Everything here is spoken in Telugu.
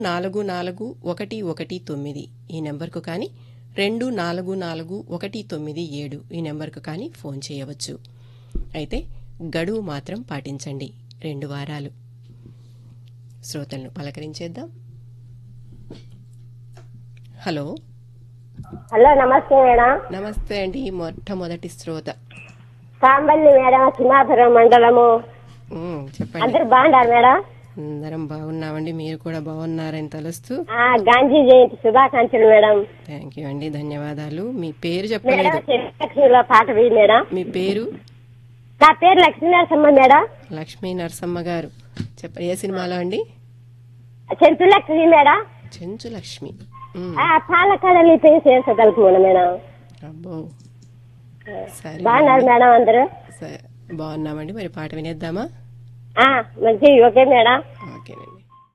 నాలుగు నాలుగు ఒకటి ఒకటి తొమ్మిది ఈ నెంబర్కు కానీ రెండు నాలుగు నాలుగు ఒకటి తొమ్మిది ఏడు ఈ నెంబర్కు కానీ ఫోన్ చేయవచ్చు అయితే గడువు మాత్రం పాటించండి రెండు వారాలు శ్రోతలను పలకరించేద్దాం హలో హలో నమస్తే మేడం నమస్తే అండి మొట్టమొదటి శ్రోత కాంబల్లి మేడం సింహాపురం మండలము ఉమ్, చెప్పండి అందరు బాగున్నారు మేడం అందరం బాగున్నామండి మీరు కూడా బాగున్నారని తలుస్తూ ఆ గాంధీ జయంతి శుభాకాంక్షలు మేడం థ్యాంక్ యూ అండి ధన్యవాదాలు మీ పేరు మేడం చెప్పలేదు చెల్లెలక్ష్మిలో పాట వేయి మేడం మీ పేరు నా పేరు లక్ష్మీనరసమ్మ మేడం లక్ష్మీ నరసమ్మ గారు చెప్ప ఏ సినిమాలో అండి చెంతు లక్ష్మి మేడం చెంచు లక్ష్మి ఉమ్, ఆ పాలకడలి చేసగలుపు మేడం అబ్బో సరే బాగున్నారు మేడం అందరూ సరే బాగున్నామండి మరి పాట వినేద్దామా ఆ మంచి ఓకే మేడం ఓకేనండి